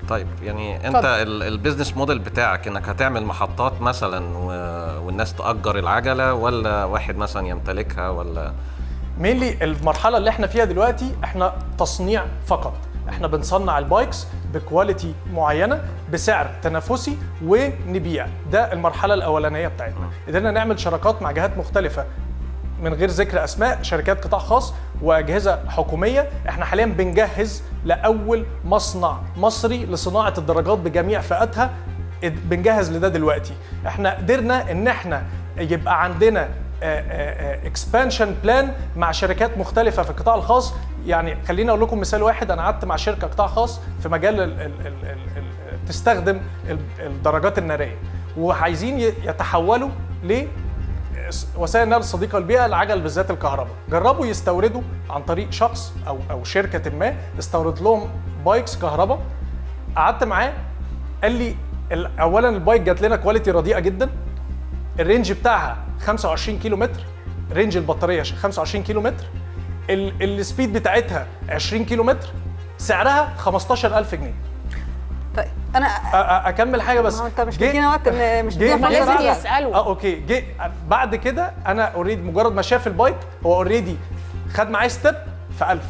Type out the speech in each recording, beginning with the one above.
طيب يعني انت ال- البيزنس موديل بتاعك انك هتعمل محطات مثلا و- والناس تأجر العجلة ولا واحد مثلا يمتلكها ولا مينلي المرحله اللي احنا فيها دلوقتي احنا تصنيع فقط احنا بنصنع البايكس بكواليتي معينه بسعر تنافسي ونبيع ده المرحله الاولانيه بتاعتنا قدرنا نعمل شراكات مع جهات مختلفه من غير ذكر اسماء شركات قطاع خاص واجهزه حكوميه احنا حاليا بنجهز لاول مصنع مصري لصناعه الدراجات بجميع فئاتها اد- بنجهز لده دلوقتي احنا قدرنا ان احنا يبقى عندنا اكسبانشن بلان مع شركات مختلفه في القطاع الخاص يعني خليني اقول لكم مثال واحد انا قعدت مع شركه قطاع خاص في مجال ال ال ال ال ال تستخدم ال- الدراجات الناريه وعايزين ي- يتحولوا ل وسائل النقل الصديقه للبيئه العجل بالذات الكهرباء جربوا يستوردوا عن طريق شخص او او شركه ما استورد لهم بايكس كهرباء قعدت معاه قال لي ال- اولا البايك جات لنا كواليتي رديئه جدا الرينج بتاعها 25 كيلو متر رينج البطاريه 25 كيلو متر ال- السبيد بتاعتها 20 كيلو متر سعرها 15000 جنيه طيب انا أ- أ- اكمل حاجه بس ما هو انت مش جه- بتدينا وقت إن- مش جه- بتدينا ما فرصة لازم بقى. يسالوا اه اوكي جه بعد كده انا اوريدي مجرد ما شاف البايك هو اوريدي خد معايا ستيب في 1000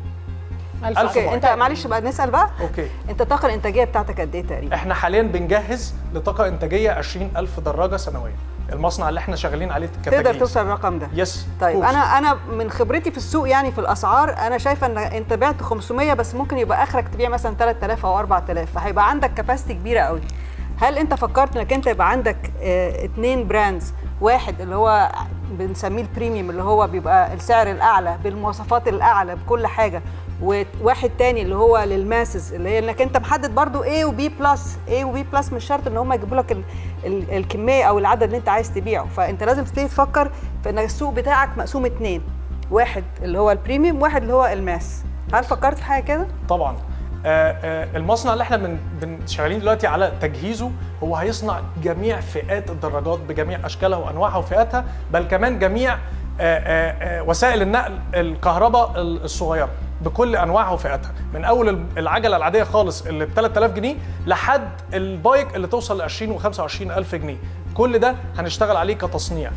ألف ألف اوكي بايك. انت معلش بقى نسال بقى اوكي انت الطاقه الانتاجيه بتاعتك قد ايه تقريبا احنا حاليا بنجهز لطاقه انتاجيه 20000 دراجه سنويا المصنع اللي احنا شغالين عليه كتجهيز تقدر توصل الرقم ده يس طيب انا انا من خبرتي في السوق يعني في الاسعار انا شايفه ان انت بعت 500 بس ممكن يبقى اخرك تبيع مثلا 3000 او 4000 فهيبقى عندك كاباسيتي كبيره قوي هل انت فكرت انك انت يبقى عندك اه اتنين براندز واحد اللي هو بنسميه البريميوم اللي هو بيبقى السعر الاعلى بالمواصفات الاعلى بكل حاجه وواحد تاني اللي هو للماسز اللي هي انك انت محدد برضو A وبي بلس A وبي بلس مش شرط ان هم يجيبوا لك ال ال الكميه او العدد اللي انت عايز تبيعه فانت لازم تبتدي تفكر في ان السوق بتاعك مقسوم اتنين واحد اللي هو البريميوم واحد اللي هو الماس هل فكرت في حاجه كده طبعا آه، آه، المصنع اللي احنا بن بن- شغالين دلوقتي على تجهيزه هو هيصنع جميع فئات الدراجات بجميع اشكالها وانواعها وفئاتها بل كمان جميع آه، آه، آه، وسائل النقل الكهرباء الصغيره بكل انواعها وفئاتها من اول ال- العجله العاديه خالص اللي ب 3000 جنيه لحد البايك اللي توصل ل 20 و 25 الف جنيه كل ده هنشتغل عليه كتصنيع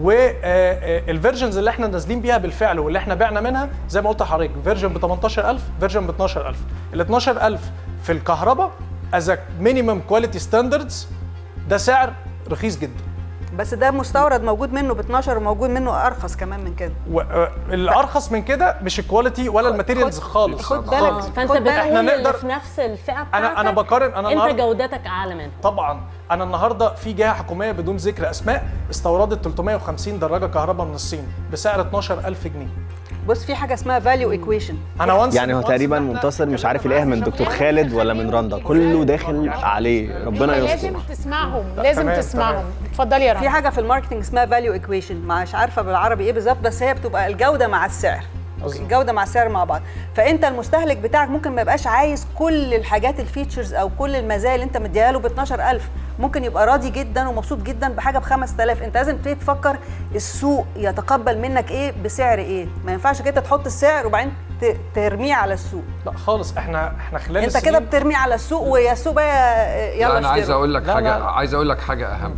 والفيرجنز اللي احنا نازلين بيها بالفعل واللي احنا بعنا منها زي ما قلت لحضرتك فيرجن ب 18000 فيرجن ب 12000 ال 12000 في الكهرباء از مينيمم كواليتي ستاندردز ده سعر رخيص جدا بس ده مستورد موجود منه ب 12 وموجود منه ارخص كمان من كده والارخص من كده مش الكواليتي ولا الماتيريالز خالص خد بالك خالص. فانت خد بالك. إحنا بتقول اللي نقدر- في نفس الفئه بتاعتك انا انا بقارن انا انت النهاردة- جودتك اعلى منه طبعا انا النهارده في جهه حكوميه بدون ذكر اسماء استوردت 350 دراجه كهرباء من الصين بسعر 12000 جنيه بص في حاجه اسمها فاليو ايكويشن انا وانس يعني هو وانس تقريبا إن إحنا منتصر مش عارف اتكلمنا يلاقيها من معاه دكتور عشان خالد ولا من رندا كله داخل عليه ربنا انت يستر لازم تسمعهم لازم تمام، تسمعهم تمام. اتفضلي يا في رنا حاجه في الماركتنج اسمها فاليو ايكويشن مش عارفه بالعربي ايه بالظبط بس هي بتبقى الجوده مع السعر بالظبط. الجوده مع السعر مع بعض فانت المستهلك بتاعك ممكن ما يبقاش عايز كل الحاجات الفيتشرز او كل المزايا اللي انت مديها له ب 12000 ممكن يبقى راضي جدا ومبسوط جدا بحاجه ب 5000 انت لازم تبتدي تفكر السوق يتقبل منك ايه بسعر ايه ما ينفعش كده تحط السعر وبعدين ت- ترميه على السوق لا خالص احنا احنا خلال انت السنين كده بترميه على السوق ويا السوق بقى يلا لا انا عايز اشتروا. اقول لك لا، حاجه لا. عايز اقول لك حاجه اهم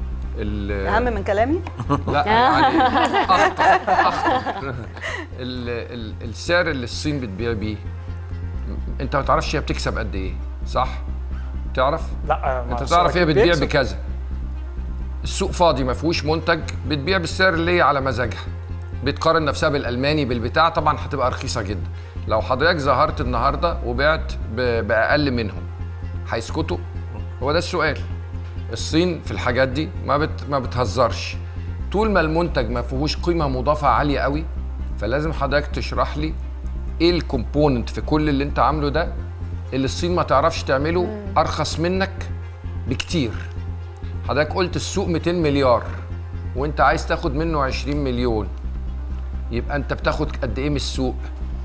ال- اهم من كلامي لا يعني اخطر اخطر ال- ال- السعر اللي الصين بتبيع بيه انت ما تعرفش هي بتكسب قد ايه صح تعرف لا ما انت هو تعرف هي أكيد بتبيع بيكسب. بكذا السوق فاضي ما فيهوش منتج بتبيع بالسعر اللي هي على مزاجها بتقارن نفسها بالالماني بالبتاع طبعا هتبقى رخيصه جدا لو حضرتك ظهرت النهارده وبعت ب- باقل منهم هيسكتوا هو ده السؤال الصين في الحاجات دي ما بت ما بتهزرش طول ما المنتج ما فيهوش قيمه مضافه عاليه قوي فلازم حضرتك تشرح لي ايه الكومبوننت في كل اللي انت عامله ده اللي الصين ما تعرفش تعمله ارخص منك بكتير حضرتك قلت السوق 200 مليار وانت عايز تاخد منه 20 مليون يبقى انت بتاخد قد ايه من السوق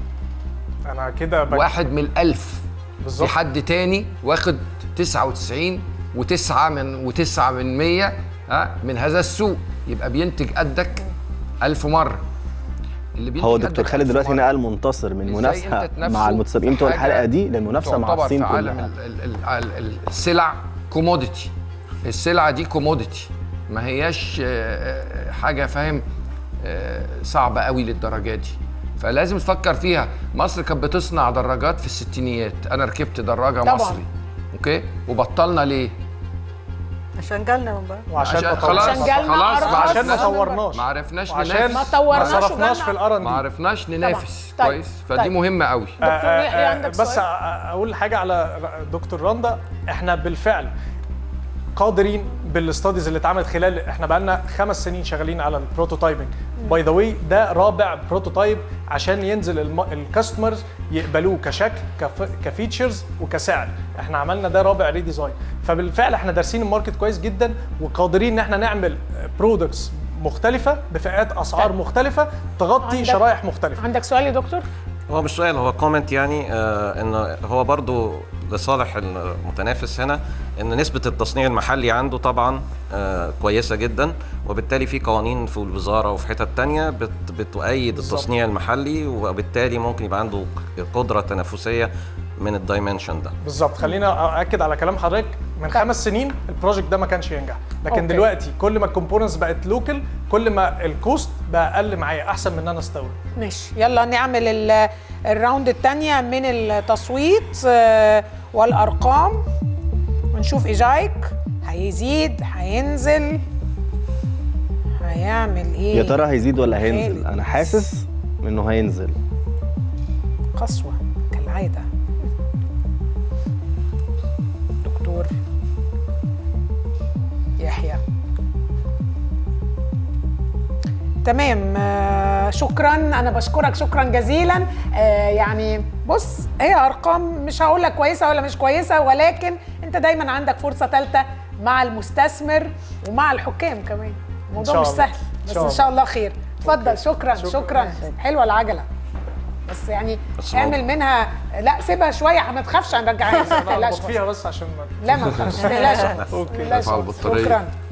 انا كده بك- واحد من الألف بالظبط. في حد تاني واخد 99 وتسعة من وتسعة من مية ها من هذا السوق يبقى بينتج قدك ألف مرة اللي بيدي هو يدك دكتور خالد ألف دلوقتي مرة. نقل منتصر من إزاي منافسه أنت تنافسه مع المتسابقين بتوع في حاجة الحلقه دي لمنافسه مع تعتبر الصين في عالم كلها ال- ال- ال- ال- السلع كوموديتي السلعه دي كوموديتي ما هياش آه، آه، حاجه فاهم آه، صعبه قوي للدرجه دي فلازم تفكر فيها مصر كانت بتصنع دراجات في الستينيات انا ركبت دراجه طبعاً. مصري اوكي وبطلنا ليه عشان جالنا من بره وعشان ما خلاص عشان جالنا خلاص أرخص. ما عشان ما عرفناش طورناش ما عرفناش وعشان ننافس ما ما طورناش صرفناش وجالنا- في الار ما عرفناش ننافس طيب. كويس فدي طيب. مهمه قوي دكتور يحيى عندك بس سؤال؟ اقول حاجه على دكتور رندا احنا بالفعل قادرين بالاستاديز اللي اتعملت خلال احنا بقالنا خمس سنين شغالين على البروتوتايبنج باي ذا واي ده رابع بروتوتايب عشان ينزل الم- الكاستمرز يقبلوه كشكل كف- كفيتشرز وكسعر احنا عملنا ده رابع ريديزاين فبالفعل احنا دارسين الماركت كويس جدا وقادرين ان اححنا نعمل برودكتس مختلفه بفئات اسعار طيب. مختلفه تغطي عندك- شرائح مختلفه عندك سؤال يا دكتور هو مش سؤال هو كومنت يعني آه انه هو برضو لصالح المتنافس هنا ان نسبه التصنيع المحلي عنده طبعا آه كويسه جدا وبالتالي في قوانين في الوزاره وفي حتت تانية بت بتؤيد التصنيع المحلي وبالتالي ممكن يبقى عنده قدره تنافسيه من الدايمنشن ده بالظبط خلينا ااكد على كلام حضرتك من خمس سنين البروجكت ده ما كانش ينجح لكن أوكي. أوكي. دلوقتي كل ما الكومبوننتس بقت لوكال كل ما الكوست بقى اقل معايا احسن من ان انا استورد ماشي يلا نعمل ال- الراوند الثانية من التصويت آه، والأرقام ونشوف إيجايك هيزيد هينزل هيعمل إيه يا ترى هيزيد ولا هينزل خالد. انا حاسس انه هينزل قسوة كالعادة دكتور يحيى تمام آه، شكرا انا بشكرك شكرا جزيلا آه، يعني بص هي ارقام مش هقول لك كويسه ولا مش كويسه ولكن انت دايما عندك فرصه ثالثه مع المستثمر ومع الحكام كمان الموضوع شاء مش الله. سهل إن بس شاء ان شاء الله. الله خير اتفضل شكرا شكراً. شكرا حلوه العجله بس يعني بس اعمل منها لا سيبها شويه ما تخافش هنرجعها ما انا تقلقش اربط فيها بس عشان ما لا ما تخافش ما تقلقش أوكي. ما تقلقش. ارفع البطارية. شكرا